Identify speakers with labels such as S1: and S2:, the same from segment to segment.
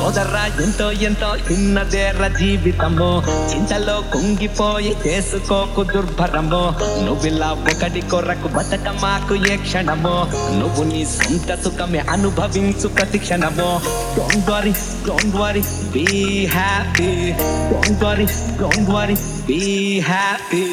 S1: సోదరా ఎంతో ఎంతో చిన్నదేర జీవితము చింతలో కుంగిపోయి చేసుకోకు దుర్భరము నువ్విలా ఒకటి కొరకు బతక మాకు ఏ క్షణము నువ్వు నీ సొంత సుఖమే అనుభవించు ప్రతి క్షణము don't worry don't worry be happy don't worry don't worry be happy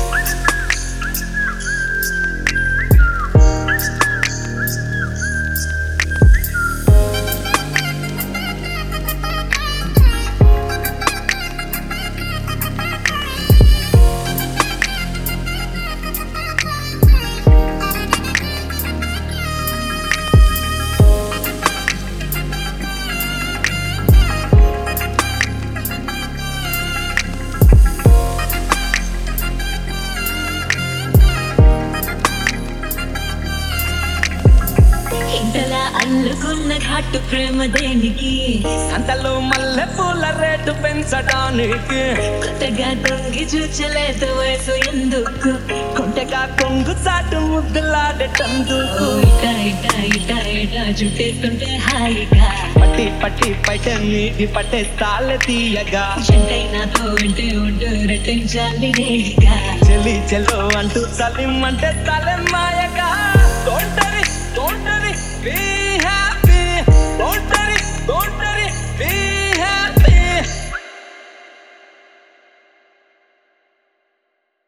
S2: ఇంతలా అల్లుకున్న ఘాటు ప్రేమ దేనికి
S1: సంతలో మల్లె పూల రేటు పెంచడానికి
S2: కొత్తగా తొంగి చూచలేదు వయసు ఎందుకు
S1: కొంటగా కొంగు చాటు ముద్దులాడేటందుకు
S2: ఇట ఇట ఇట ఇట చుట్టేస్తుంటే హాయిగా
S1: పట్టి పట్టి పట్ట నీటి పట్టేస్తాలే తీయగా
S2: జంటై నాతో ఉంటే ఉంటూ రెట్టించాలి నేగా
S1: చెల్లి చెల్లు అంటూ చలిమ్మంటే తలె మాయగా